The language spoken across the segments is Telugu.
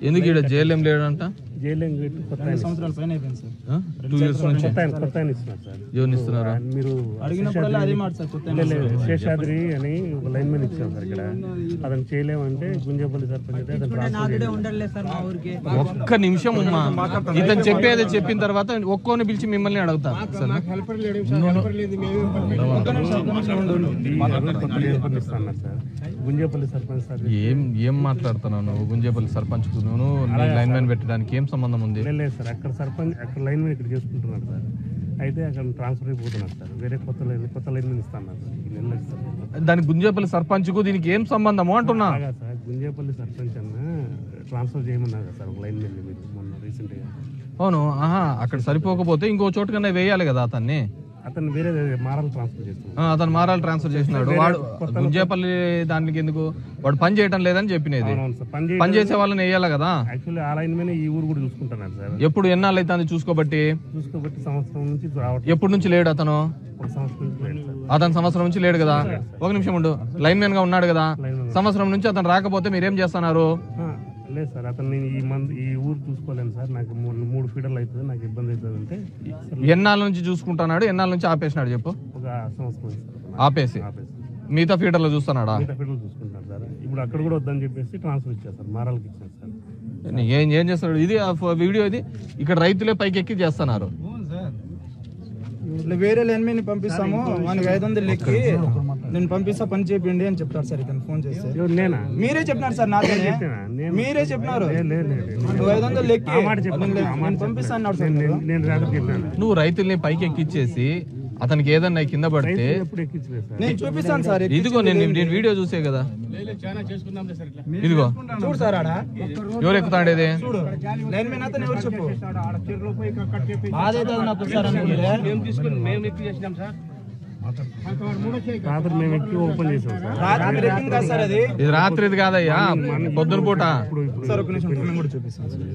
ఎందుకు ఇక్కడ జైలు ఏం లేడంట జైలు పెట్టి కొత్త ఆయన సంవత్సరాల పైన అయిపోయింది సార్ టూ ఇయర్స్ నుంచి కొత్త ఆయన కొత్త ఆయన ఇస్తున్నారు సార్ ఎవరిని ఇస్తున్నారు ఆయన మీరు అడిగినప్పుడల్లా అదే మాట సార్ కొత్త లేదు, లేదు, శేషాద్రి అని ఒక లైన్ మ్యాన్ ఇచ్చాం సార్ ఇక్కడ అతను చేయలేమంటే గుంజపల్లి సర్పంచ్ అయితే అతను ట్రాన్స్ఫర్ చేయాలి. ఉండలే సార్ మా ఊరికి ఒక్క నిమిషం ఉమ్మా ఇతను చెప్పేది చెప్పిన తర్వాత ఒక్కోని పిలిచి మిమ్మల్ని అడుగుతా అసలు కొత్త సర్పంచ్ ఇస్తున్నారు సార్ గుంజపల్లి సర్పంచ్ సార్ ఏం ఏం మాట్లాడుతున్నావు నువ్వు గుంజేపల్లి సర్పంచ్ నువ్వు నీ లైన్ మ్యాన్ పెట్టడానికి ఏం సంబంధం ఉంది లేదు, లేదు సార్ అక్కడ సర్పంచ్ అక్కడ లైన్ మ్యాన్ ఇక్కడ చేసుకుంటున్నారు సార్ అయితే అక్కడ ట్రాన్స్ఫర్ అయిపోతున్నారు సార్ వేరే కొత్త లైన్ కొత్త లైన్ మ్యాన్ ఇస్తున్నారు సార్ ఈ నెల సార్ దానికి గుంజేపల్లి సర్పంచ్ కు దీనికి ఏం సంబంధము అంటున్నా అలాగా సార్ గుంజేపల్లి సర్పంచ్ అన్న ట్రాన్స్ఫర్ చేయమన్నారు కదా సార్ ఒక లైన్ మ్యాన్ మీరు మొన్న రీసెంట్గా అవును ఆహా అక్కడ సరిపోకపోతే ఇంకో చోటు కన్నా వేయాలి కదా అతన్ని అతను వేరే మారల్ ట్రాన్స్ఫర్ చేస్తున్నారు ఆ, అతను మారాలి ట్రాన్స్ఫర్ చేసినాడు వాడు గుంజేపల్లి దానికి ఎందుకు వాడు పని చేయటం లేదని చెప్పినది అవును సార్ పని పని చేసే వాళ్ళని వేయాలి కదా యాక్చువల్లీ ఆ లైన్ మీద ఈ ఊరు కూడా చూసుకుంటున్నారు సార్ ఎప్పుడు ఎన్నాళ్ళు అయితే చూసుకోబట్టి చూసుకోబట్టి సంవత్సరం నుంచి రావట్లేదు ఎప్పటి నుంచి లేడు అతను ఒక సంవత్సరం నుంచి లేదు సార్ అతను సంవత్సరం నుంచి లేడు కదా ఒక నిమిషం ఉండు లైన్ మ్యాన్ గా ఉన్నాడు కదా సంవత్సరం నుంచి అతను రాకపోతే మీరేం చేస్తున్నారు ఆ, లేదు సార్ అతను నేను ఈ మంత్ ఈ ఊరు చూసుకోలేను సార్ నాకు మూడు మూడు ఫీడర్లు అవుతుంది నాకు ఇబ్బంది అవుతుంది అంటే ఎన్నాళ్ళ నుంచి చూసుకుంటున్నాడు ఎన్నాళ్ళ నుంచి ఆపేసినాడు చెప్పు ఒక సంవత్సరం అయింది సార్ ఆపేసి ఆపేసి మిగతా ఫీడర్లు చూస్తున్నాడా మిగతా ఫీడర్లు చూసుకుంటారు సార్ ఇప్పుడు అక్కడ కూడా వద్దని చెప్పేసి ట్రాన్స్ఫర్ ఇచ్చారు సార్ మారాలకి ఇచ్చారు సార్ ఏం ఏం చేస్తాడు ఇది ఆ ఫ- వీడియో ఇది ఇక్కడ రైతులే పైకి ఎక్కి చేస్తున్నారు ఇట్లా వేరే లైన్ మీద పంపిస్తాము మనకి ఐదు వందలు లెక్కి నేను పంపిస్తా పని చేయండి అని చెప్తారు సార్ ఇతను ఫోన్ చేస్తే ఎవరు నేనా మీరే చెప్పినారు సార్ నాతోనే చెప్పినా? నేను- మీరే చెప్పినారు లేదు లేదు లేదు లేదు. నువ్వు ఐదు వందలు లెక్కి ఆ మాట చెప్పాను నేను ఆ మాట నేను పంపిస్తా అన్నాడు సార్ నేను- మీరు. నేను- నేను రాత్రి చెప్పాను నువ్వు రైతుల్ని పైకి ఎక్కిచ్చేసి అతనికి ఏదన్నా కింద పడితే ఎప్పుడు ఎక్కించలేదు సార్ నేను చూపిస్తాను సార్ ఇదిగో నేను నేను వీడియో చూసే కదా ఇదిగో చూడు సార్ ఆడ ఎవరు ఎక్కుతాడేది చూడు లైన్ మీద అతను ఎవరు చెప్పు బాధ అవుతుంది నాకు సార్ అనుకుంటే రాత్రి మేము ఎక్కి ఓపెన్ చేసాం సార్ రాత్రి మీరు ఎక్కింది కాదు సార్ అది ఇది రాత్రిది కాదయ్యా పొద్దున పూట ఇప్పుడు ఇప్పుడు సార్ ఒక నిమిషం నేను కూడా చూపిస్తాను సార్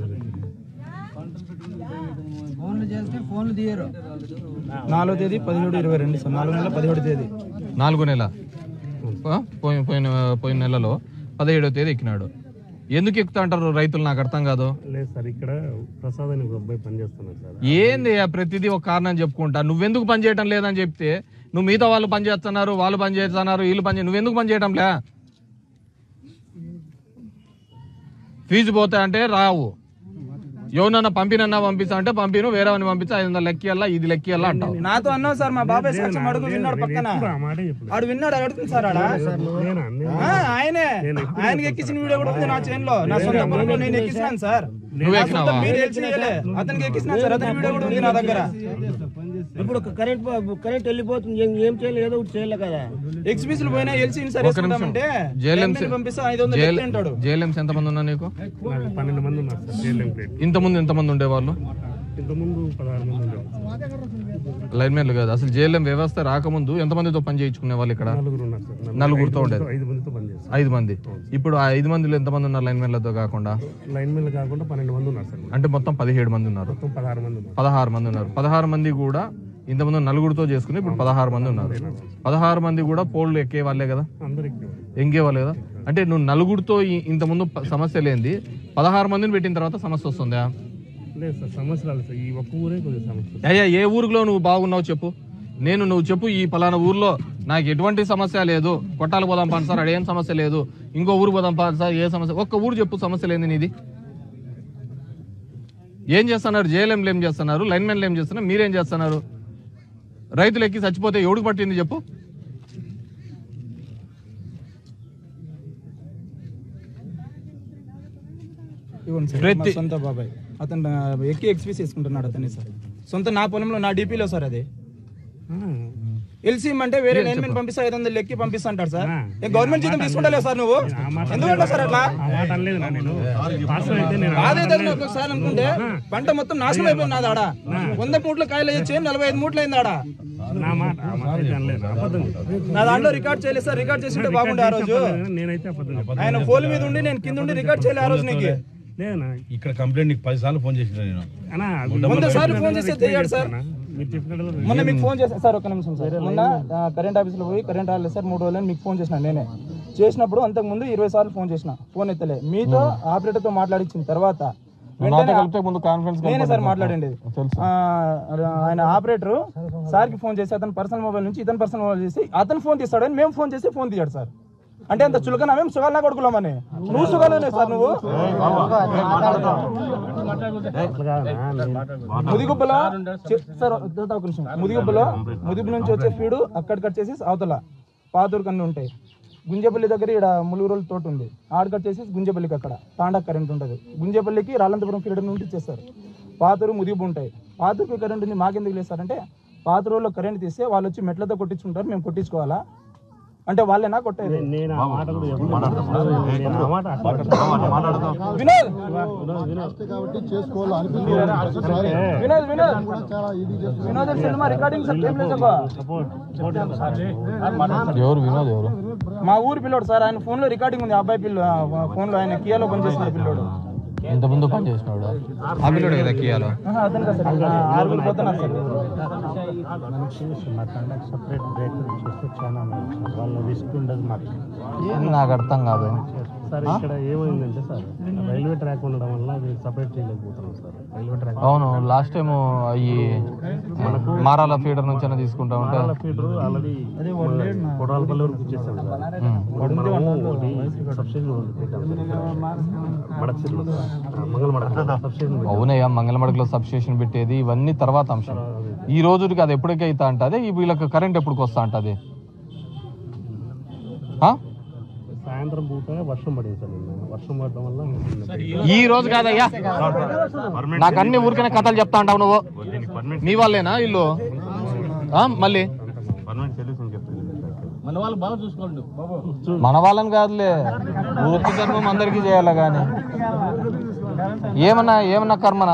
ఫోన్లు చేస్తే ఫోన్లు తీయరు నాలుగో తేదీ పదిహేడు ఇరవై రెండు సార్ నాలుగు నెలల పదిహేడు తేదీ నాలుగో నెల ఆ, పోయిన పోయిన పోయిన నెలలో పదిహేడవ తేదీ ఎక్కినాడు ఎందుకు ఎక్కుతా అంటారు రైతులు నాకు అర్థం కాదు లేదు సార్ ఇక్కడ ప్రసాద్ అని ఒక అబ్బాయి పనిచేస్తున్నాడు సార్ ఏంది ఆ ప్రతిదీ ఒక కారణం చెప్పుకుంటా నువ్వెందుకు పని చేయటం లేదని చెప్తే నువ్వు మిగతా వాళ్ళు పని చేస్తున్నారు వాళ్ళు పని చేస్తున్నారు వీళ్ళు పని చే- నువ్వెందుకు పని చేయటం లే ఫీజు పోతా అంటే రావు ఎవరన్నా పంపినన్నా పంపిస్తా అంటే పంపిను వేరే వాడిని పంపిస్తా ఐదు వందలు లెక్కియల్లా ఇది లెక్కియల్లా అంటావు నాతో అన్నావు సార్ మా బాబాయ్ సాక్షి అడుగు విన్నాడు పక్కన ఇప్పుడు ఆ మాటే చెప్పలేదు ఆడు విన్నాడు అడుగుతుంది సార్ ఆడ నేనా నేను ఆ, ఆయనే ఆయనకి ఎక్కించిన వీడియో కూడా ఉంది నా చేన్ లో నా సొంత పొలంలో నేను ఎక్కించాను సార్ నువ్వు ఎక్కినావా మీరు ఎక్కియలే అతనికి ఎక్కించిన సార్ అతని వీడియో కూడా ఉంది నా దగ్గర ఇప్పుడు కరెంట్ కరెంట్ వెళ్ళిపోతుంది ఏం ఏం చేయాలి ఏదో ఒకటి చేయాలి కదా ఎక్స్బీసీలు పోయినా ఎల్సీ సార్ ఒక నిమిషం వేసుకుంటామంటే జేఎల్ఎం లైన్ మీద పంపిస్తా ఐదు వందలు ఎక్కి అంటాడు జేఎల్ఎంస్ ఎంతమంది ఉన్నా నీకు నాకు పన్నెండు మంది ఉన్నారు సార్ జైలు ప్లేట్ ఇంతకుముందు ఎంతమంది ఉండేవాళ్ళు ఇంతకుముందు పదహారు మంది ఉండేవారు లైన్మెన్లు కాదు అసలు జేఎల్ఎం వ్యవస్థ రాకముందు ఎంతమందితో పని చేయించుకునే వాళ్ళు ఇక్కడ నలుగురు ఉన్నారు సార్ నలుగురితో ఉండేది ఐదు మందితో పనిచేస్తారు ఐదు మంది ఇప్పుడు ఆ ఐదు మందిలో ఎంతమంది ఉన్నారు లైన్మెన్లతో కాకుండా లైన్ మీద కాకుండా పన్నెండు మంది ఉన్నారు సార్ అంటే మొత్తం పదిహేడు మంది ఉన్నారు మొత్తం పదహారు మంది ఉన్నారు పదహారు మంది ఉన్నారు పదహారు మంది కూడా ఇంతమంది నలుగురితో చేసుకుని ఇప్పుడు పదహారు మంది ఉన్నారు పదహారు మంది కూడా పోళ్ళు ఎక్కే వాళ్ళే కదా అందరికి ఎంగే వాళ్ళే కదా అంటే నువ్వు నలుగురితో ఈ- ఇంతకుముందు ప- సమస్య లేనిది పదహారు మందిని పెట్టిన తర్వాత సమస్య వస్తుందా లేదు సార్ సమస్య రాలేదు సార్ ఈ ఒక్క ఊరే కొద్దిగా సమస్య అయ్యా ఏ ఊరిలో నువ్వు బాగున్నావు చెప్పు నేను నువ్వు చెప్పు ఈ పలానా ఊర్లో నాకు ఎటువంటి సమస్య లేదు కొట్టాలు పోదాం పాను సార్ అడేం సమస్య లేదు ఇంకో ఊరు పోదాం పాను సార్ ఏ సమస్య ఒక్క ఊరు చెప్పు సమస్య లేని నీది ఏం చేస్తున్నారు జేఎల్ఎంలు ఏం చేస్తున్నారు లైన్మెన్లు ఏం చేస్తున్నారు మీరేం చేస్తున్నారు రైతులు ఎక్కి చచ్చిపోతే ఎవడికి పట్టింది చెప్పు ఇవ్వండి సార్ మా ప్రతి- సొంత బాబాయ్ అతను ఆ, ఎక్కి ఎక్స్పీస్ చేసుకుంటున్నాడు అతన్ని సార్ సొంత నా పొలంలో నా డీపీలో సార్ అది ఎల్సీ అంటే వేరే లైన్ మీద పంపిస్తా ఐదు వందలు ఎక్కి పంపిస్తా అంటాడు సార్ ఏ గవర్నమెంట్ జీతం తీసుకుంటలేదు సార్ నువ్వు ఎందుకంటే సార్ అట్లా ఆ మాట అనలేదు నా నేను వాస్తవం అయితే నేను బాధ అవుతుంది నాకు ఒకసారి అనుకుంటే పంట మొత్తం నాశనం అయిపోయింది నాది ఆడ వంద మూట్ల కాయలు వచ్చి నలభై ఐదు మూట్లు అయింది ఆడ నా మాట ఆ మాట అయితే అనలేదు అబద్ధం చెప్పాను. నా దాంట్లో రికార్డ్ చేయలేదు సార్ రికార్డ్ చేసింటే బాగుండే ఆ రోజు నేనైతే అబద్ధం చెప్పాను ఆయన ఫోన్ మీద ఉండి నేను కింద ఉండి రికార్డ్ చేయలే ఆ రోజు నీకు లేదన్నా ఇక్కడ కంప్లైంట్ నీకు పది సార్లు ఫోన్ చేసిన నేను అన్నా వంద సార్లు ఫోన్ చేస్తే తెలియడు సార్ మీరు చెప్పినట్టు మొన్న మీకు ఫోన్ చేశాను సార్ ఒక నిమిషం సార్ మొన్న కరెంట్ ఆఫీస్ లో పోయి కరెంట్ రాలేదు సార్ మూడు రోజులు మీకు ఫోన్ చేసినా నేనే చేసినప్పుడు అంతకుముందు ఇరవై సార్లు ఫోన్ చేసిన ఫోన్ ఎత్తలే మీతో ఆపరేటర్తో మాట్లాడించిన తర్వాత నాతో వెంటనే కలిపితే ముందు కాన్ఫరెన్స్ నేనే సార్ మాట్లాడండి తెలుసు ఆ, ఆయన ఆపరేటర్ సార్కి ఫోన్ చేసి అతని పర్సనల్ మొబైల్ నుంచి ఇతని పర్సనల్ మొబైల్ చేసి అతను ఫోన్ తీస్తాడని మేము ఫోన్ చేసి ఫోన్ తీయాడు సార్ అంటే అంత చులకన మేము సుగాలనా కొడుకులామని నువ్వు సుగాలనే సార్ నువ్వు ముదిగుబ్బలో చె- సార్ వద్దు ఒక నిమిషం ముదిగుబ్బలో ముదిగు నుంచి వచ్చే ఫీడు అక్కడ కట్ చేసి అవతల పాతూరు కన్ను ఉంటాయి గుంజపల్లి దగ్గర ఇక్కడ ములుగురోలు తోట ఉంది ఆడ కట్ చేసి గుంజపల్లికి అక్కడ తాండా కరెంట్ ఉంటుంది గుంజపల్లికి రాలంతపురం ఫీడర్ నుండి ఇచ్చేస్తారు పాతూరు ముదిగు ఉంటాయి పాతూరుకి కరెంట్ ఉంది మాకెందుకు లేదు సార్ అంటే పాతూరులో కరెంట్ తీస్తే వాళ్ళు వచ్చి మెట్లతో కొట్టించుకుంటారు మేము కొట్టించుకోవాలా అంటే వాళ్ళేనా కొట్టేది నేను ఆ మాట కూడా చెప్పను. నేను ఆ మాట వినోద్ కాబట్టి చేసుకోవాలి అనిపించింది వినోద్ వినోద్ చాలా ఇది చేస్తుంది వినోద్ సినిమా రికార్డింగ్ సార్ ఏం లేదు అబ్బా. ఎవరు వినోద్ ఎవరు మా ఊరు పిల్లోడు సార్ ఆయన ఫోన్ లో రికార్డింగ్ ఉంది ఆ అబ్బాయి పిల్ల ఫోన్ లో ఆయన కియాలో పనిచేసిన పిల్లోడు ఇంత ముందు పని చేసినాడు ఆ పిల్లడు కదా కియాలో ఆహా, అతను కదా సార్ ఆ, ఆరుగురు పోతున్నారు సార్ మా తండ్రికి సపరేట్ బ్రేక్ చేస్తే చాలా మంచిది. వాళ్ళ రిస్క్ ఉండదు మాకు నాకు అర్థం కాదు సార్ ఇక్కడ ఏమైందంటే సార్ రైల్వే ట్రాక్ ఉండడం వల్ల అది సపరేట్ చేయలేకపోతున్నాం సార్ రైల్వే ట్రాక్ అవును లాస్ట్ టైం ఈ మారాల ఫీడర్ నుంచి తీసుకుంటా ఉంటే ఫీడర్ ఆల్రెడీ కొడాలపల్లి వరకు వచ్చేసాం సార్ ఉమ్. ఇప్పుడు మనము ఒకటి సబ్సిడీ పెట్టాం సార్ మడక్సిర్లో మంగళ మడక సబ్సిడీ అవునయ్యా మంగళమడకలో సబ్స్టేషన్ పెట్టేది ఇవన్నీ తర్వాత అంశం ఈ రోజుకి అది ఎప్పటికీ అవుతా అంటది ఈ వీళ్ళకి కరెంట్ ఎప్పటికి వస్తా అంటది ఆ? సాయంత్రం పూట వర్షం పడింది సార్ నిన్న వర్షం పడడం వల్ల ఈ రోజు కాదయ్యా నాకు అన్ని ఊరికనే కథలు చెప్తా అంటావు నువ్వు నీ వాళ్ళేనా ఇల్లు ఆ, మళ్ళీ మన వాళ్ళని కాదులే వృత్తి ధర్మం అందరికీ చేయాలి కానీ ఏమన్నా ఏమన్నా కర్మనా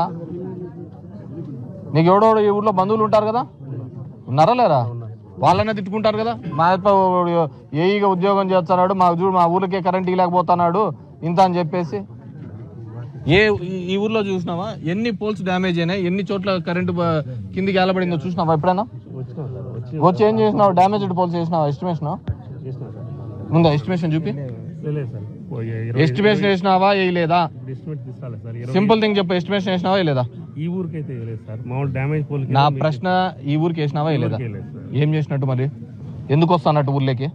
నీకు ఎవడో ఈ ఊర్లో బంధువులు ఉంటారు కదా ఉన్నారా లేరా వాళ్ళనే తిట్టుకుంటారు కదా మా అప్ప ఏఈగా ఉద్యోగం చేస్తున్నాడు మా చూడు మా ఊరికే కరెంట్ ఇవ్వలేకపోతున్నాడు ఇంత అని చెప్పేసి ఏ ఈ- ఈ ఊర్లో చూసినావా ఎన్ని పోల్స్ డ్యామేజ్ అయినాయి ఎన్ని చోట్ల కరెంటు బ- కిందికి ఏలబడిందో చూసినావా ఎప్పుడైనా వచ్చినాం సార్ వచ్చి వచ్చి ఏం చేసినావు డ్యామేజ్డ్ పోల్స్ చేసినావా ఎస్టిమేషన్ చేసినాం సార్ ముందా ఎస్టిమేషన్ చూపి లేదు సార్ ఓ ఇరవై ఎస్టిమేషన్ వేసినావా వేయలేదా ఎస్టిమేట్ తీసుకోవాలి సార్ ఇరవై సింపుల్ థింగ్ చెప్పు ఎస్టిమేషన్ వేసినావా వేయలేదా ఈ ఊరికైతే లేదు సార్ మామూలు డ్యామేజ్ పోల్కి నా ప్రశ్న ఈ ఊరికి వేసినావా వేయలేదా లేదు సార్ ఏం చేసినట్టు మరి ఎందుకు వస్తానట్టు ఊర్లోకి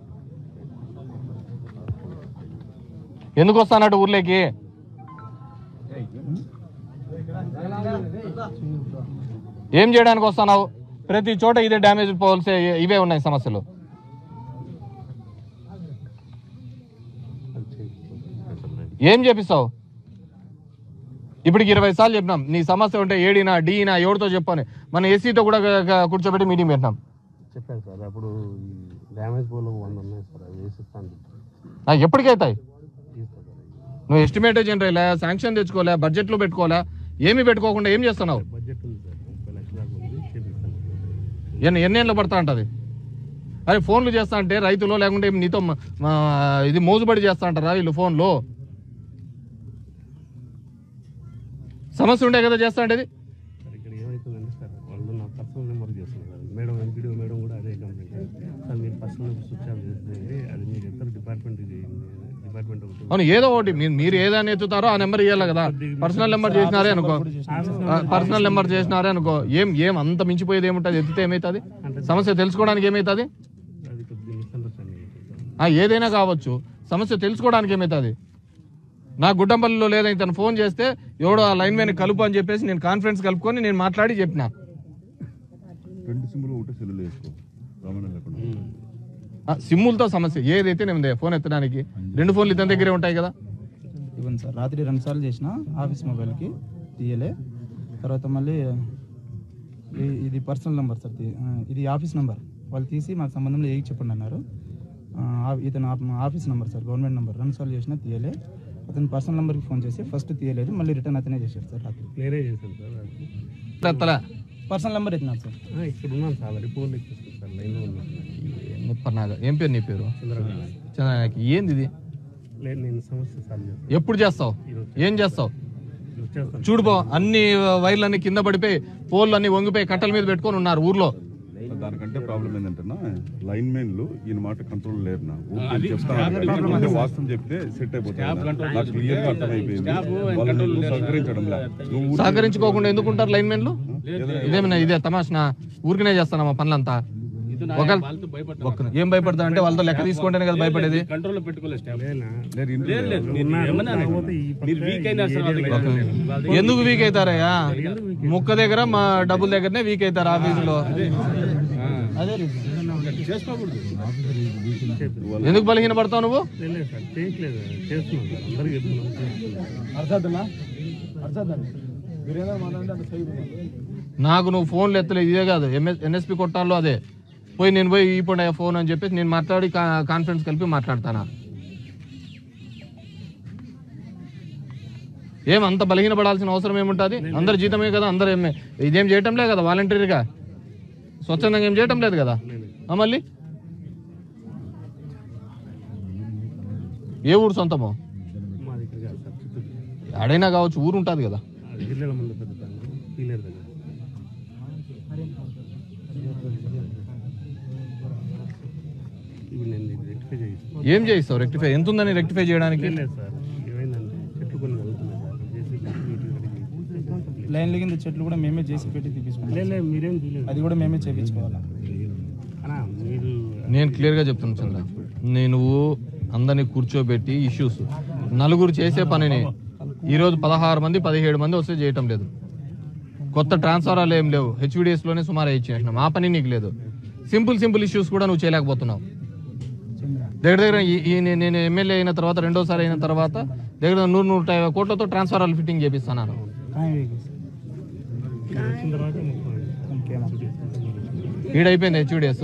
ఎందుకు వస్తానట్టు ఊర్లోకి ఏం చేయడానికి వస్తున్నావు ప్రతి చోట ఇదే డ్యామేజ్ పోల్స్ ఇవే ఉన్నాయి సమస్యలు ఏం చేపిస్తావు ఇప్పటికి ఇరవై సార్లు చెప్పినాం నీ సమస్య ఉంటే ఏడినా డీనా ఎవరితో చెప్పని మన ఏసీతో కూడా క- క- కూర్చోబెట్టి మీటింగ్ పెట్టినాం చెప్పాను సార్ అప్పుడు డ్యామేజ్ పోల్ వంద ఉన్నాయి సార్ అవి వేసిస్తాను నాకు ఎప్పటికైతాయి తీస్తాను సార్ నువ్వు ఎస్టిమేట్ చేయలే శాంక్షన్ తెచ్చుకోలే బడ్జెట్లో పెట్టుకోలే ఏమీ పెట్టుకోకుండా ఏం చేస్తున్నావు బడ్జెట్ ఉంది సార్ ముప్పై లక్షల దాకా ఉంది చేపిస్తాను ఎన్ని ఎన్నేళ్ళు పడతా ఉంటది అరే ఫోన్లు చేస్తా అంటే రైతులు లేకుంటే నీతో మ- మా ఇది మోజుబడి చేస్తా అంటారా వీళ్ళు ఫోన్లో సమస్య ఉండే కదా చేస్తా అంటే సార్ ఇక్కడ ఏమవుతుందంటే సార్ వాళ్ళు నా పర్సనల్ నెంబర్ చేస్తున్నారు సార్ మేడం ఎంపీడీఓ మేడం కూడా అదే కంప్లైంట్ సార్ మీరు పర్సనల్ నెంబర్ స్విచ్ ఆఫ్ చేస్తే అది మీరు ఇద్దరు డిపార్ట్మెంట్ డిపార్ట్మెంట్ ఒకటి అవును ఏదో ఒకటి మీరు మీరు ఏదైనా ఎత్తుతారో ఆ నెంబర్ ఇవ్వాలి కదా పర్సనల్ నెంబర్ చేసినారే అనుకో పర్సనల్ నెంబర్ చేసినారే అనుకో ఏం ఏం అంత మించిపోయేది ఏముంటుంది ఎత్తితే ఏమవుతుంది సమస్య తెలుసుకోవడానికి ఏమవుతుంది అది కొద్దిగా మిస్అండర్స్టాండింగ్ ఆ, ఏదైనా కావచ్చు సమస్య తెలుసుకోవడానికి ఏమవుతుంది నా గుడ్డంపల్లిలో లేదా ఇతను ఫోన్ చేస్తే ఎవడో ఆ లైన్ మ్యాన్ కలుపు అని చెప్పేసి నేను కాన్ఫరెన్స్ కలుపుకొని నేను మాట్లాడి చెప్పిన రెండు సిమ్లు ఒకటే సెల్లులో వేసుకో రమణ లేకుండా ఆ, సిమ్ములతో సమస్య ఏదైతే నేను ఫోన్ ఎత్తడానికి రెండు ఫోన్లు ఇతని దగ్గరే ఉంటాయి కదా ఇవ్వండి సార్ రాత్రి రెండు సార్లు చేసిన ఆఫీస్ మొబైల్కి తీయలే తర్వాత మళ్ళీ ఈ- ఇది పర్సనల్ నెంబర్ సార్ తీ- ఆ, ఇది ఆఫీస్ నెంబర్ వాళ్ళు తీసి మాకు సంబంధంలో ఏకి చెప్పండి అన్నారు ఆ, ఆ- ఇతను ఆ- office number sir government number రెండు సార్లు చేసినా తీయలే అతను పర్సనల్ నెంబర్కి ఫోన్ చేసి ఫస్ట్ తీయలేదు మళ్ళీ రిటర్న్ అతనే చేశాడు సార్ రాత్రి క్లియరే చేశాను సార్ అది. ఎత్తలే పర్సనల్ నెంబర్ ఎత్తినాడు సార్ ఆ, ఇక్కడ ఉన్నాను సార్ ఆల్రెడీ ఫోన్ ఎక్కిస్తాను సార్ లైన్లో ఉన్నాను ముప్పన్నాగ ఏం పేరు నీ పేరు చంద్రబాబు చంద్రనాయక్ ఏంది ఇది లేదు నేను సమస్య సాల్వ్ చేస్తాను ఎప్పుడు చేస్తావు ఏం చేస్తావు వచ్చేస్తాను చూడుపో అన్ని వైర్లన్నీ కింద పడిపోయి పోల్లు అన్ని వంగిపోయి కట్టల మీద పెట్టుకొని ఉన్నారు ఊర్లో దానికంటే ప్రాబ్లం ఏంటంటే లైన్ మెన్లు ఈయన మాట కంట్రోల్ లేరు నా ఊరికే చెప్తాను అంటే వాస్తవం చెప్తే సెట్ అయిపోతుంది నాకు క్లియర్ గా అర్థమైపోయింది వాళ్ళు నువ్వు సహకరించడం లే నువ్వు ఊరికే- సహకరించుకోకుండా ఎందుకుంటారు లైన్ మెన్లు ఇదేమన్నా ఇదే తమాషనా ఊరికనే చేస్తానమ్మా పనులంతా ఒక ఒక్క- ఏం భయపడతా అంటే వాళ్ళతో లెక్క తీసుకుంటేనే కదా భయపడేది కంట్రోల్లో పెట్టుకోలేదు స్టాఫ్ లేరు ఇంట్లో లేదు లేదు లేరు. మీరు ఏమన్నా అనుకోండి. మీరు వీక్ అయినా సరే వాళ్ళ దగ్గర ఎందుకు వీక్ అవుతారయ్యా ముక్క దగ్గర మా డబ్బుల దగ్గరనే వీక్ అవుతారు ఆఫీసులో చేసుకోకూడదు ఎందుకు బలహీన పడతావు నువ్వు లేదు లేదు సార్ చేయట్లేదు చేస్తున్నాం సార్ అందరికీ చెప్తున్నాం చేస్తున్నాం. అర్థమవుతుందా అర్థమవుతుంది వీరేంద్ర మాట్లాడంటే అంత సైడ్ నాకు నువ్వు ఫోన్లు ఎత్తలేదు ఇదే కాదు ఎంఎస్ ఎన్ఎస్పి కొట్టాలో అదే పోయి నేను పోయి ఇప్పుడు ఫోన్ అని చెప్పేసి నేను మాట్లాడి కా- కాన్ఫరెన్స్ కలిపి మాట్లాడతానా ఏం అంత బలహీన పడాల్సిన అవసరం ఏముంటుంది అందరు జీతమే కదా అందరు ఏమే ఇదేం చేయటం లేదు కదా వాలంటీర్గా స్వచ్ఛందంగా ఏం చేయటం లేదు కదా ఆ మళ్ళీ ఏ ఊరు సొంతమో మా దగ్గర కాదు సార్ చిత్తూరు ఆడైనా కావచ్చు ఊరు ఉంటుంది కదా అది జిల్లాల ముందు పెద్ద తాను పీలేరు దగ్గర ఇప్పుడు నేను ఇది రెక్టిఫై చేయిస్తాను ఏం చేయిస్తావు రెక్టిఫై ఎంత ఉందని రెక్టిఫై చేయడానికి లేదు సార్ ఏమైందంటే చెట్లు కొన్ని వెళ్తున్నాయి సార్ చేసి లైన్ల కింద చెట్లు కూడా మేమే చేసి పెట్టి తీపించుకుంటాం లేదు లేదు మీరేం చూడలేదు అది కూడా మేమే చేపించుకోవాలా అన్నా మీరు నేను క్లియర్గా చెప్తున్నా చంద్ర నేను అందరినీ కూర్చోబెట్టి ఇష్యూస్ నలుగురు చేసే పనిని ఈరోజు పదహారు మంది పదిహేడు మంది వస్తే చేయటం లేదు కొత్త ట్రాన్స్ఫరాలు ఏం లేవు HVDS లోనే సుమారు ఇచ్చేసినాం ఆ పని నీకు లేదు సింపుల్ సింపుల్ ఇష్యూస్ కూడా నువ్వు చేయలేకపోతున్నావు దగ్గర దగ్గర ఈ- ఈ నే- నేను ఎమ్మెల్యే అయిన తర్వాత రెండోసారి అయిన తర్వాత దగ్గర దగ్గర నూరు నూట యాభై కోట్లతో ట్రాన్స్ఫరాలు ఫిట్టింగ్ చేపిస్తాను వచ్చిన తర్వాత మొత్తం ఈడైపోయింది హెచ్విడిఎస్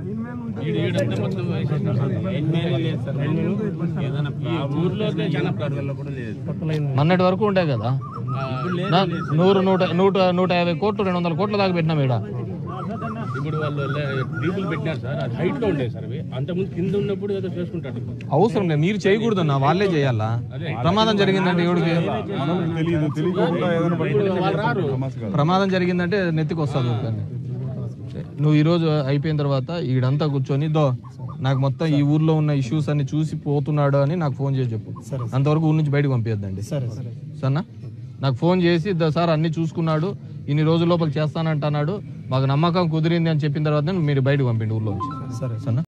ఊర్లో చాలా ప్రాబ్లం కొత్త లైన్ మొన్నటి వరకు ఉండే కదా నా- నూరు నూట నూట నూట యాభై కోట్లు రెండు వందల కోట్ల దాకా పెట్టినాం ఈడ ఇప్పుడు వాళ్ళు డీపులు పెట్టినారు సార్ అది హైట్ లో ఉండేది సార్ అవి అంతకుముందు కింద ఉన్నప్పుడు ఏదో చేసుకుంటాడు అవసరం లేదు మీరు చేయకూడదు అన్న వాళ్ళే చేయాలా ప్రమాదం జరిగిందంటే ఎవడికి మనకు తెలియదు తెలియకుండా ఏదైనా పట్టుకుంటే సమస్య కాదు ప్రమాదం జరిగిందంటే నెత్తికి వస్తుంది ఊరికనే. నువ్వు ఈరోజు అయిపోయిన తర్వాత ఈడంతా కూర్చొని దో నాకు మొత్తం ఈ ఊర్లో ఉన్న ఇష్యూస్ అన్ని చూసి పోతున్నాడు అని నాకు ఫోన్ చేసి చెప్పు అంతవరకు ఊరి నుంచి బయటకు పంపించద్దండి సరే సరే సరేనా నాకు ఫోన్ చేసి "దో సార్ అన్ని చూసుకున్నాడు ఇన్ని రోజుల లోపల చేస్తానంటున్నాడు మాకు నమ్మకం కుదిరింది అని చెప్పిన తర్వాత మీరు బయటకు పంపిండి ఊర్లో నుంచి సరే సరేనా